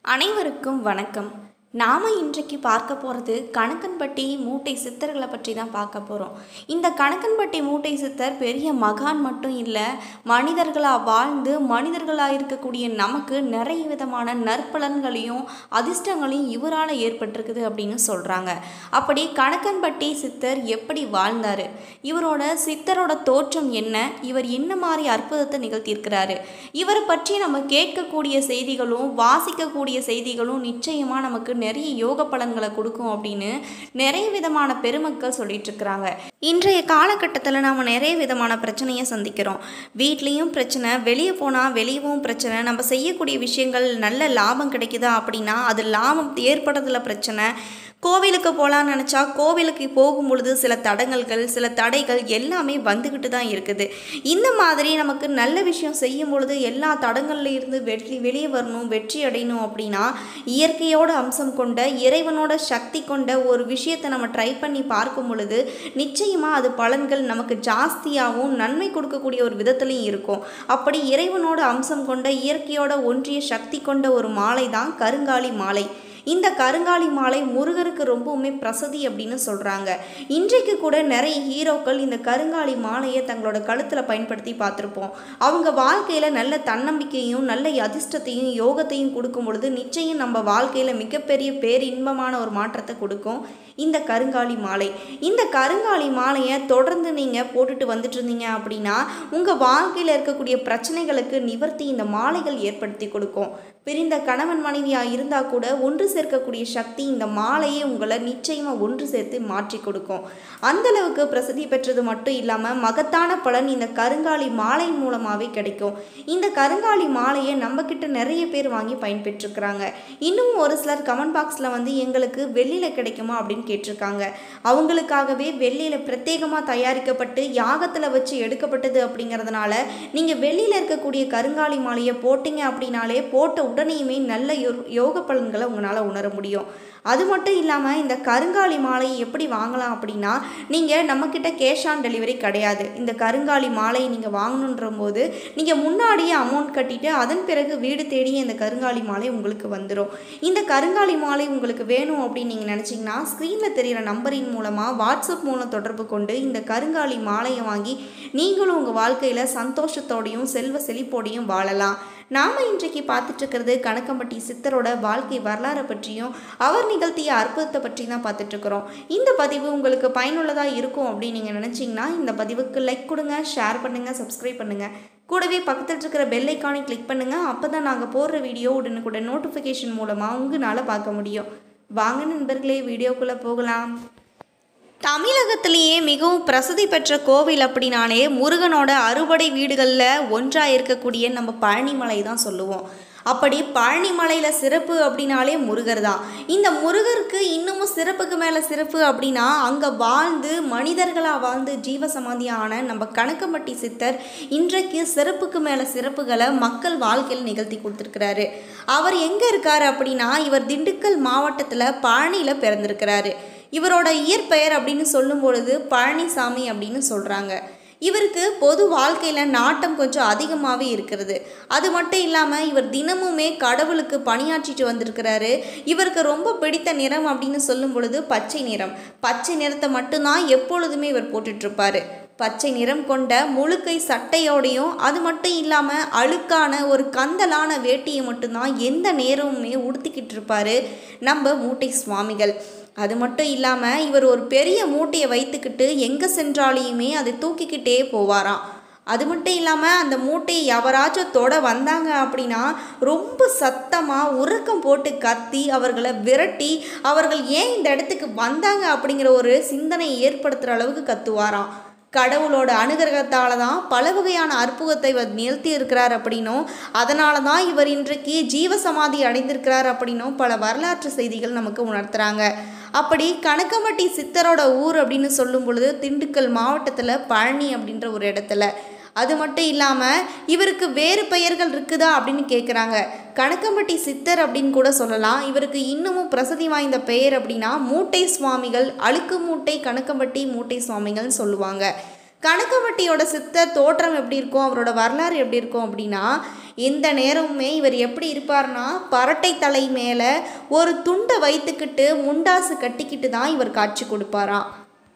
அனைவருக்கும் வணக்கம் நாம் இன்றைக்கு பார்க்க போகிறது கணக்கன்பட்டி மூட்டை சித்தர்களை பற்றி தான் பார்க்க போகிறோம் இந்த கணக்கன்பட்டி மூட்டை சித்தர் பெரிய மகான் மட்டும் இல்லை மனிதர்களாக வாழ்ந்து மனிதர்களாக இருக்கக்கூடிய நமக்கு நிறைய விதமான நற்பலன்களையும் அதிர்ஷ்டங்களையும் இவரால் ஏற்பட்டிருக்குது அப்படின்னு சொல்கிறாங்க அப்படி கணக்கன்பட்டி சித்தர் எப்படி வாழ்ந்தார் இவரோட சித்தரோட தோற்றம் என்ன இவர் என்ன மாதிரி அற்புதத்தை நிகழ்த்தியிருக்கிறாரு இவரை பற்றி நம்ம கேட்கக்கூடிய செய்திகளும் வாசிக்கக்கூடிய செய்திகளும் நிச்சயமாக நமக்கு நிறைய யோக பலன்களை கொடுக்கும் அப்படின்னு நிறைய விதமான பெருமக்கள் சொல்லிட்டு இருக்கிறாங்க இன்றைய காலகட்டத்தில் நாம் நிறைய விதமான பிரச்சனையை சந்திக்கிறோம் வீட்லேயும் பிரச்சனை வெளியே போனால் வெளியவும் பிரச்சனை நம்ம செய்யக்கூடிய விஷயங்கள் நல்ல லாபம் கிடைக்குதா அப்படின்னா அது லாபம் ஏற்படுறதுல பிரச்சனை கோவிலுக்கு போகலான்னு நினச்சா கோவிலுக்கு போகும் பொழுது சில தடங்கல்கள் சில தடைகள் எல்லாமே வந்துக்கிட்டு தான் இருக்குது இந்த மாதிரி நமக்கு நல்ல விஷயம் செய்யும் பொழுது எல்லா தடங்கள்ல இருந்து வெற்றி வெளியே வரணும் வெற்றி அடையணும் அப்படின்னா இயற்கையோட அம்சம் கொண்ட இறைவனோட சக்தி கொண்ட ஒரு விஷயத்தை நம்ம ட்ரை பண்ணி பார்க்கும் பொழுது நிச்சயமாக அது பலன்கள் நமக்கு ஜாஸ்தியாகவும் நன்மை கொடுக்கக்கூடிய ஒரு விதத்துலையும் இருக்கும் அப்படி இறைவனோட அம்சம் கொண்ட இயற்கையோட ஒன்றிய சக்தி கொண்ட ஒரு மாலை தான் கருங்காலி மாலை இந்த கருங்காலி மாலை முருகருக்கு ரொம்பவுமே பிரசதி அப்படின்னு சொல்கிறாங்க இன்றைக்கு கூட நிறைய ஹீரோக்கள் இந்த கருங்காலி மாலையை தங்களோட கழுத்தில் பயன்படுத்தி பார்த்துருப்போம் அவங்க வாழ்க்கையில் நல்ல தன்னம்பிக்கையும் நல்ல அதிர்ஷ்டத்தையும் யோகத்தையும் கொடுக்கும் பொழுது நிச்சயம் நம்ம வாழ்க்கையில் மிகப்பெரிய பேரின்பமான ஒரு மாற்றத்தை கொடுக்கும் இந்த கருங்காலி மாலை இந்த கருங்காலி மாலையை தொடர்ந்து நீங்கள் போட்டுட்டு வந்துட்டு இருந்தீங்க அப்படின்னா உங்கள் வாழ்க்கையில் இருக்கக்கூடிய பிரச்சனைகளுக்கு நிவர்த்தி இந்த மாலைகள் ஏற்படுத்தி கொடுக்கும் பிரிந்த கணவன் மனைவியாக இருந்தால் கூட ஒன்று சேர்க்கக்கூடிய சக்தி இந்த மாலையை உங்களை நிச்சயமாக ஒன்று சேர்த்து மாற்றி கொடுக்கும் அந்தளவுக்கு பிரசித்தி பெற்றது மட்டும் இல்லாமல் மகத்தான பலன் இந்த கருங்காலி மாலை மூலமாகவே கிடைக்கும் இந்த கருங்காலி மாலையை நம்மக்கிட்ட நிறைய பேர் வாங்கி பயன்பெற்றிருக்கிறாங்க இன்னும் ஒரு சிலர் கமெண்ட் பாக்ஸில் வந்து எங்களுக்கு வெள்ளியில் கிடைக்குமா அப்படின்னு கேட்டிருக்காங்க அவங்களுக்காகவே வெள்ளியில் பிரத்யேகமாக தயாரிக்கப்பட்டு யாகத்தில் வச்சு எடுக்கப்பட்டது அப்படிங்கிறதுனால நீங்கள் வெளியில் இருக்கக்கூடிய கருங்காலி மாலையை போட்டிங்க அப்படின்னாலே போட்ட உடனேயுமே நல்ல யோ- யோக பலன்களை உங்களால் உணர முடியும் அது மட்டும் இல்லாமல் இந்த கருங்காலி மாலையை எப்படி வாங்கலாம் அப்படின்னா நீங்கள் நம்மக்கிட்ட கேஷ் ஆன் டெலிவரி கிடையாது இந்த கருங்காலி மாலையை நீங்கள் வாங்கணுன்ற போது நீங்கள் முன்னாடியே அமௌண்ட் கட்டிட்டு அதன் பிறகு வீடு தேடியே இந்த கருங்காலி மாலை உங்களுக்கு வந்துடும் இந்த கருங்காலி மாலை உங்களுக்கு வேணும் அப்படின்னு நீங்கள் நினச்சிங்கன்னா ஸ்க்ரீனில் தெரிகிற நம்பரின் மூலமாக வாட்ஸ்அப் மூலம் தொடர்பு கொண்டு இந்த கருங்காலி மாலையை வாங்கி நீங்களும் உங்கள் வாழ்க்கையில் சந்தோஷத்தோடையும் செல்வ செழிப்போடையும் வாழலாம் நாம் இன்றைக்கு பார்த்துட்டு இருக்கிறது கணக்கம்பட்டி சித்தரோட வாழ்க்கை வரலாறை பற்றியும் அவர் நிகழ்த்திய அற்புதத்தை பற்றி தான் பார்த்துட்டு இருக்கிறோம் இந்த பதிவு உங்களுக்கு பயனுள்ளதாக இருக்கும் அப்படின்னு நீங்கள் நினச்சிங்கன்னா இந்த பதிவுக்கு லைக் கொடுங்க ஷேர் பண்ணுங்கள் சப்ஸ்கிரைப் பண்ணுங்கள் கூடவே பக்கத்தில் இருக்கிற பெல் ஐக்கானை கிளிக் பண்ணுங்கள் அப்போ தான் நாங்கள் போடுற வீடியோ உடனுக்குடன் நோட்டிஃபிகேஷன் மூலமாக உங்களால் பார்க்க முடியும் வாங்க நண்பர்களே வீடியோக்குள்ளே போகலாம் தமிழகத்திலேயே மிகவும் பிரசித்தி பெற்ற கோவில் அப்படின்னாலே முருகனோட அறுபடை வீடுகளில் ஒன்றாக இருக்கக்கூடிய நம்ம பழனிமலை தான் சொல்லுவோம் அப்படி பழனிமலையில் சிறப்பு அப்படின்னாலே முருகர் தான் இந்த முருகருக்கு இன்னமும் சிறப்புக்கு மேலே சிறப்பு அப்படின்னா அங்கே வாழ்ந்து மனிதர்களாக வாழ்ந்து ஜீவசமாதியான நம்ம கணக்கம்பட்டி சித்தர் இன்றைக்கு சிறப்புக்கு மேலே சிறப்புகளை மக்கள் வாழ்க்கையில் நிகழ்த்தி கொடுத்துருக்கிறாரு அவர் எங்கே இருக்கார் அப்படின்னா இவர் திண்டுக்கல் மாவட்டத்தில் பழனியில் பிறந்திருக்கிறாரு இவரோட இயற்பெயர் அப்படின்னு சொல்லும் பொழுது பழனிசாமி அப்படின்னு சொல்கிறாங்க இவருக்கு பொது வாழ்க்கையில் நாட்டம் கொஞ்சம் அதிகமாகவே இருக்கிறது அது மட்டும் இல்லாமல் இவர் தினமுமே கடவுளுக்கு பணியாற்றிட்டு வந்திருக்கிறாரு இவருக்கு ரொம்ப பிடித்த நிறம் அப்படின்னு சொல்லும் பொழுது பச்சை நிறம் பச்சை நிறத்தை மட்டும்தான் எப்பொழுதுமே இவர் போட்டுட்ருப்பாரு பச்சை நிறம் கொண்ட முழுக்கை சட்டையோடையும் அது மட்டும் இல்லாமல் அழுக்கான ஒரு கந்தலான வேட்டியை மட்டும்தான் எந்த நேரமுமே உடுத்திக்கிட்டு இருப்பாரு நம்ம மூட்டை சுவாமிகள் அது மட்டும் இல்லாமல் இவர் ஒரு பெரிய மூட்டையை வைத்துக்கிட்டு எங்கே சென்றாலையுமே அதை தூக்கிக்கிட்டே போவாராம் அது மட்டும் இல்லாமல் அந்த மூட்டையை எவராச்சும் தொட வந்தாங்க அப்படின்னா ரொம்ப சத்தமாக உறக்கம் போட்டு கத்தி அவர்களை விரட்டி அவர்கள் ஏன் இந்த இடத்துக்கு வந்தாங்க அப்படிங்கிற ஒரு சிந்தனை ஏற்படுத்துகிற அளவுக்கு கத்துவாராம் கடவுளோட அனுகிரகத்தால தான் பல வகையான அற்புதத்தை இவர் நிறுத்தி இருக்கிறார் அப்படின்னும் அதனால தான் இவர் இன்றைக்கு ஜீவசமாதி அடைந்திருக்கிறார் அப்படின்னும் பல வரலாற்று செய்திகள் நமக்கு உணர்த்துறாங்க அப்படி கணக்கம்பட்டி சித்தரோட ஊர் அப்படின்னு சொல்லும் பொழுது திண்டுக்கல் மாவட்டத்தில் பழனி அப்படின்ற ஒரு இடத்துல அது மட்டும் இல்லாமல் இவருக்கு வேறு பெயர்கள் இருக்குதா அப்படின்னு கேட்குறாங்க கணக்கம்பட்டி சித்தர் அப்படின்னு கூட சொல்லலாம் இவருக்கு இன்னமும் பிரசித்தி வாய்ந்த பெயர் அப்படின்னா மூட்டை சுவாமிகள் அழுக்கு மூட்டை கணக்கம்பட்டி மூட்டை சுவாமிகள்னு சொல்லுவாங்க கணக்கம்பட்டியோட சித்தர் தோற்றம் எப்படி இருக்கும் அவரோட வரலாறு எப்படி இருக்கும் அப்படின்னா எந்த நேரமுமே இவர் எப்படி இருப்பார்னா பரட்டை தலை மேலே ஒரு துண்டை வைத்துக்கிட்டு முண்டாசு கட்டிக்கிட்டு தான் இவர் காட்சி கொடுப்பாராம்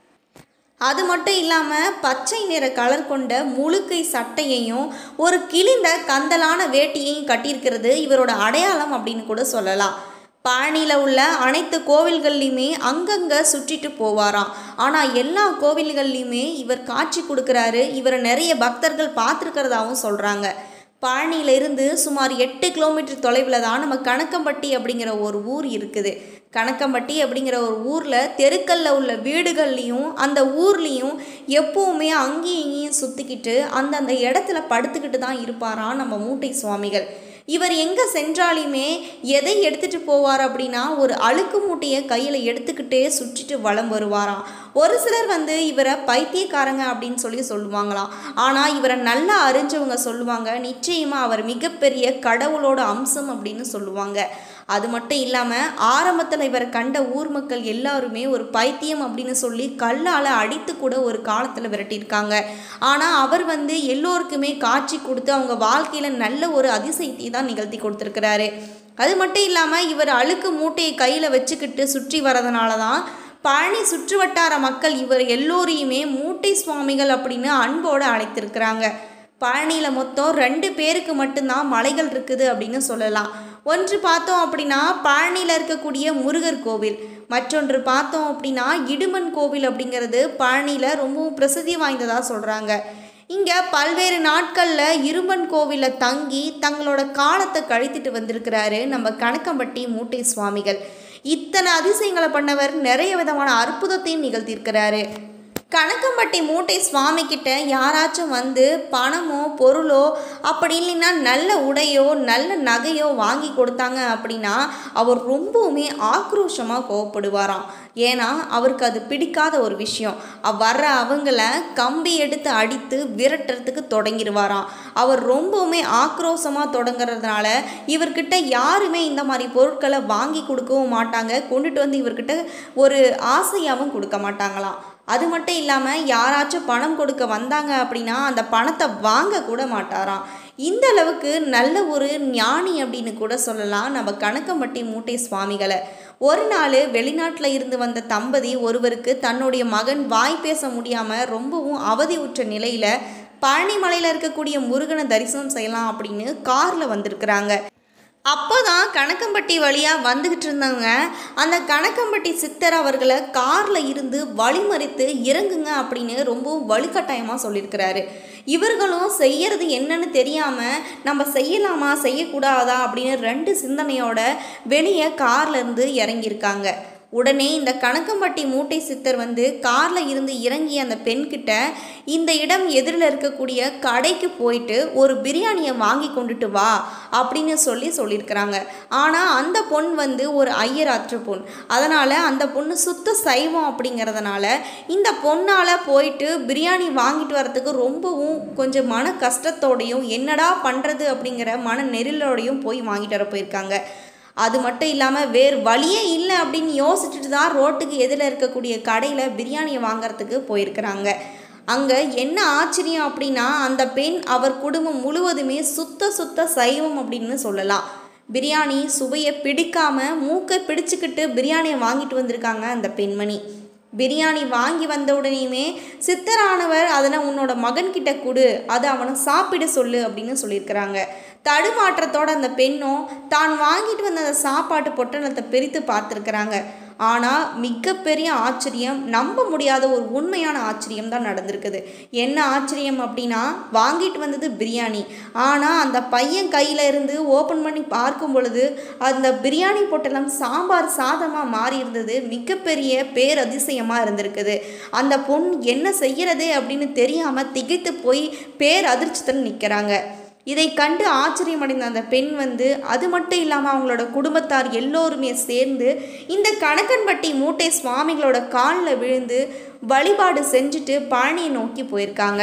அது மட்டும் இல்லாமல் பச்சை நிற கலர் கொண்ட முழுக்கை சட்டையையும் ஒரு கிழிந்த கந்தலான வேட்டியையும் கட்டியிருக்கிறது இவரோட அடையாளம் அப்படின்னு கூட சொல்லலாம் பழனியில் உள்ள அனைத்து கோவில்கள்லையுமே அங்கங்கே சுற்றிட்டு போவாராம் ஆனால் எல்லா கோவில்கள்லையுமே இவர் காட்சி கொடுக்குறாரு இவரை நிறைய பக்தர்கள் பார்த்துருக்கிறதாவும் சொல்கிறாங்க பழனியிலிருந்து சுமார் எட்டு கிலோமீட்டர் தொலைவில் தான் நம்ம கணக்கம்பட்டி அப்படிங்கிற ஒரு ஊர் இருக்குது கணக்கம்பட்டி அப்படிங்கிற ஒரு ஊரில் தெருக்கல்ல உள்ள வீடுகள்லேயும் அந்த ஊர்லேயும் எப்பவுமே அங்கேயும் இங்கேயும் சுற்றிக்கிட்டு அந்தந்த இடத்துல படுத்துக்கிட்டு தான் இருப்பாராம் நம்ம மூட்டை சுவாமிகள் இவர் எங்கே சென்றாலுமே எதை எடுத்துகிட்டு போவார் அப்படின்னா ஒரு அழுக்கு மூட்டையை கையில் எடுத்துக்கிட்டே சுற்றிட்டு வலம் வருவாராம் ஒரு சிலர் வந்து இவரை பைத்தியக்காரங்க அப்படின்னு சொல்லி சொல்லுவாங்களாம் ஆனால் இவரை நல்லா அறிஞ்சவங்க சொல்லுவாங்க நிச்சயமாக அவர் மிகப்பெரிய கடவுளோட அம்சம் அப்படின்னு சொல்லுவாங்க அது மட்டும் இல்லாமல் ஆரம்பத்தில் இவரை கண்ட ஊர் மக்கள் எல்லாருமே ஒரு பைத்தியம் அப்படின்னு சொல்லி கல்லால் அடித்து கூட ஒரு காலத்தில் விரட்டியிருக்காங்க ஆனால் அவர் வந்து எல்லோருக்குமே காட்சி கொடுத்து அவங்க வாழ்க்கையில் நல்ல ஒரு அதிசயத்தை தான் நிகழ்த்தி கொடுத்துருக்கிறாரு அது மட்டும் இல்லாமல் இவர் அழுக்கு மூட்டையை கையில் வச்சுக்கிட்டு சுற்றி வரதுனால தான் பழனி சுற்றுவட்டார மக்கள் இவர் எல்லோரையுமே மூட்டை சுவாமிகள் அப்படின்னு அன்போடு அழைத்திருக்கிறாங்க பழனியில் மொத்தம் ரெண்டு பேருக்கு மட்டும்தான் மலைகள் இருக்குது அப்படின்னு சொல்லலாம் ஒன்று பார்த்தோம் அப்படின்னா பழனியில் இருக்கக்கூடிய முருகர் கோவில் மற்றொன்று பார்த்தோம் அப்படின்னா இடுமன் கோவில் அப்படிங்கிறது பழனியில் ரொம்பவும் பிரசித்தி வாய்ந்ததாக சொல்கிறாங்க இங்கே பல்வேறு நாட்களில் இரும்பன் கோவிலில் தங்கி தங்களோட காலத்தை கழித்துட்டு வந்திருக்கிறாரு நம்ம கணக்கம்பட்டி மூட்டை சுவாமிகள் இத்தனை அதிசயங்களை பண்ணவர் நிறைய விதமான அற்புதத்தையும் நிகழ்த்தியிருக்கிறாரு கணக்கம்பட்டி மூட்டை சுவாமி கிட்ட யாராச்சும் வந்து பணமோ பொருளோ அப்படி இல்லைன்னா நல்ல உடையோ நல்ல நகையோ வாங்கி கொடுத்தாங்க அப்படின்னா அவர் ரொம்பவுமே ஆக்ரோஷமாக கோவப்படுவாராம் ஏன்னா அவருக்கு அது பிடிக்காத ஒரு விஷயம் அவ் வர்ற அவங்கள கம்பி எடுத்து அடித்து விரட்டுறதுக்கு தொடங்கிடுவாராம் அவர் ரொம்பவுமே ஆக்ரோஷமாக தொடங்குறதுனால இவர்கிட்ட யாருமே இந்த மாதிரி பொருட்களை வாங்கி கொடுக்கவும் மாட்டாங்க கொண்டுட்டு வந்து இவர்கிட்ட ஒரு ஆசையாகவும் கொடுக்க மாட்டாங்களாம் அது மட்டும் இல்லாமல் யாராச்சும் பணம் கொடுக்க வந்தாங்க அப்படின்னா அந்த பணத்தை வாங்க கூட மாட்டாராம் இந்த அளவுக்கு நல்ல ஒரு ஞானி அப்படின்னு கூட சொல்லலாம் நம்ம கணக்கம்பட்டி மூட்டை சுவாமிகளை ஒரு நாள் வெளிநாட்டில் இருந்து வந்த தம்பதி ஒருவருக்கு தன்னுடைய மகன் வாய் பேச முடியாமல் ரொம்பவும் அவதியுற்ற நிலையில் பழனிமலையில் இருக்கக்கூடிய முருகனை தரிசனம் செய்யலாம் அப்படின்னு காரில் வந்திருக்கிறாங்க அப்போ தான் கணக்கம்பட்டி வழியாக வந்துக்கிட்டு இருந்தாங்க அந்த கணக்கம்பட்டி சித்தர் அவர்களை காரில் இருந்து வழிமறித்து இறங்குங்க அப்படின்னு ரொம்பவும் வலுக்கட்டாயமாக சொல்லியிருக்கிறாரு இவர்களும் செய்யறது என்னன்னு தெரியாமல் நம்ம செய்யலாமா செய்யக்கூடாதா அப்படின்னு ரெண்டு சிந்தனையோட வெளியே கார்ல இருந்து இறங்கியிருக்காங்க உடனே இந்த கணக்கம்பட்டி மூட்டை சித்தர் வந்து காரில் இருந்து இறங்கி அந்த பெண்கிட்ட இந்த இடம் எதிரில் இருக்கக்கூடிய கடைக்கு போயிட்டு ஒரு பிரியாணியை வாங்கி கொண்டுட்டு வா அப்படின்னு சொல்லி சொல்லியிருக்கிறாங்க ஆனால் அந்த பொண் வந்து ஒரு ஐயராற்று பொண் அதனால் அந்த பொண்ணு சுத்த சைவம் அப்படிங்கிறதுனால இந்த பொண்ணால் போயிட்டு பிரியாணி வாங்கிட்டு வரத்துக்கு ரொம்பவும் கொஞ்சம் மன கஷ்டத்தோடையும் என்னடா பண்ணுறது அப்படிங்கிற மன நெருளோடையும் போய் வாங்கிட்டு வர போயிருக்காங்க அது மட்டும் இல்லாமல் வேறு வழியே இல்லை அப்படின்னு யோசிச்சுட்டு தான் ரோட்டுக்கு எதிரில் இருக்கக்கூடிய கடையில் பிரியாணியை வாங்குறதுக்கு போயிருக்கிறாங்க அங்கே என்ன ஆச்சரியம் அப்படின்னா அந்த பெண் அவர் குடும்பம் முழுவதுமே சுத்த சுத்த சைவம் அப்படின்னு சொல்லலாம் பிரியாணி சுவையை பிடிக்காம மூக்கை பிடிச்சிக்கிட்டு பிரியாணியை வாங்கிட்டு வந்திருக்காங்க அந்த பெண்மணி பிரியாணி வாங்கி வந்த உடனேயுமே சித்தரானவர் அதனை உன்னோட மகன்கிட்ட கொடு அதை அவனை சாப்பிட சொல்லு அப்படின்னு சொல்லியிருக்கிறாங்க தடுமாற்றத்தோட அந்த பெண்ணும் தான் வாங்கிட்டு வந்த அந்த சாப்பாட்டு பொட்டணத்தை பிரித்து பார்த்துருக்குறாங்க ஆனால் மிகப்பெரிய ஆச்சரியம் நம்ப முடியாத ஒரு உண்மையான ஆச்சரியம் தான் நடந்திருக்குது என்ன ஆச்சரியம் அப்படின்னா வாங்கிட்டு வந்தது பிரியாணி ஆனால் அந்த பையன் கையில் இருந்து ஓப்பன் பண்ணி பார்க்கும் பொழுது அந்த பிரியாணி பொட்டலம் சாம்பார் சாதமாக மாறி இருந்தது மிகப்பெரிய பேரதிசயமாக இருந்திருக்குது அந்த பொண் என்ன செய்யறது அப்படின்னு தெரியாமல் திகைத்து போய் பேரதிர்ச்சியில் நிற்கிறாங்க இதை கண்டு ஆச்சரியமடைந்த அந்த பெண் வந்து அது மட்டும் இல்லாமல் அவங்களோட குடும்பத்தார் எல்லோருமே சேர்ந்து இந்த கணக்கன்பட்டி மூட்டை சுவாமிகளோட காலில் விழுந்து வழிபாடு செஞ்சுட்டு பழனியை நோக்கி போயிருக்காங்க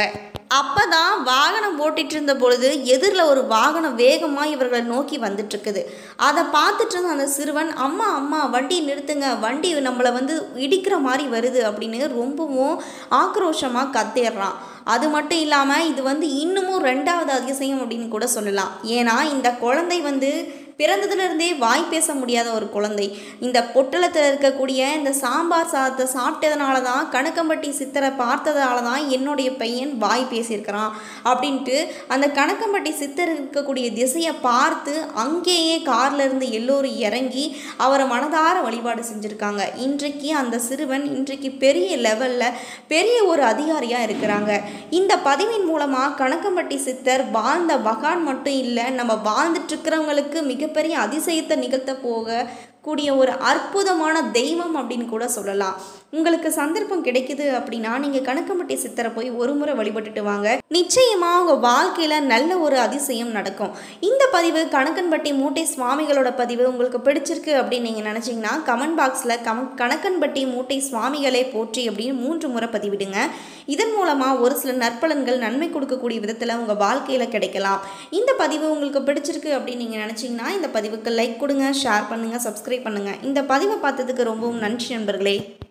அப்போ தான் வாகனம் ஓட்டிகிட்டு இருந்த பொழுது எதிரில் ஒரு வாகனம் வேகமாக இவர்களை நோக்கி வந்துட்டு இருக்குது அதை பார்த்துட்டு இருந்த அந்த சிறுவன் அம்மா அம்மா வண்டி நிறுத்துங்க வண்டி நம்மளை வந்து இடிக்கிற மாதிரி வருது அப்படின்னு ரொம்பவும் ஆக்ரோஷமாக கத்திடுறான் அது மட்டும் இல்லாமல் இது வந்து இன்னமும் ரெண்டாவது அதிசயம் அப்படின்னு கூட சொல்லலாம் ஏன்னா இந்த குழந்தை வந்து பிறந்ததுலேருந்தே வாய் பேச முடியாத ஒரு குழந்தை இந்த பொட்டலத்தில் இருக்கக்கூடிய இந்த சாம்பார் சாதத்தை சாப்பிட்டதுனால தான் கணக்கம்பட்டி சித்தரை பார்த்ததால தான் என்னுடைய பையன் வாய் பேசியிருக்கிறான் அப்படின்ட்டு அந்த கணக்கம்பட்டி சித்தர் இருக்கக்கூடிய திசையை பார்த்து அங்கேயே கார்ல இருந்து எல்லோரும் இறங்கி அவரை மனதார வழிபாடு செஞ்சுருக்காங்க இன்றைக்கு அந்த சிறுவன் இன்றைக்கு பெரிய லெவலில் பெரிய ஒரு அதிகாரியாக இருக்கிறாங்க இந்த பதிவின் மூலமாக கணக்கம்பட்டி சித்தர் வாழ்ந்த மகான் மட்டும் இல்லை நம்ம வாழ்ந்துட்டு இருக்கிறவங்களுக்கு மிகப்பெரிய அதிசயத்தை நிகழ்த்த போக கூடிய ஒரு அற்புதமான தெய்வம் அப்படின்னு கூட சொல்லலாம் உங்களுக்கு சந்தர்ப்பம் கிடைக்குது அப்படின்னா நீங்கள் கணக்கம்பட்டி சித்தரை போய் ஒரு முறை வழிபட்டுட்டு வாங்க நிச்சயமாக உங்கள் வாழ்க்கையில் நல்ல ஒரு அதிசயம் நடக்கும் இந்த பதிவு கணக்கன்பட்டி மூட்டை சுவாமிகளோட பதிவு உங்களுக்கு பிடிச்சிருக்கு அப்படின்னு நீங்கள் நினச்சிங்கன்னா கமெண்ட் பாக்ஸில் கம் கணக்கன்பட்டி மூட்டை சுவாமிகளே போற்றி அப்படின்னு மூன்று முறை பதிவிடுங்க இதன் மூலமாக ஒரு சில நற்பலன்கள் நன்மை கொடுக்கக்கூடிய விதத்தில் உங்கள் வாழ்க்கையில் கிடைக்கலாம் இந்த பதிவு உங்களுக்கு பிடிச்சிருக்கு அப்படின்னு நீங்கள் நினச்சிங்கன்னா இந்த பதிவுக்கு லைக் கொடுங்க ஷேர் பண்ணுங்கள் சப்ஸ்கிரைப் பண்ணுங்கள் இந்த பதிவை பார்த்ததுக்கு ரொம்பவும் நன்றி நண்பர்களே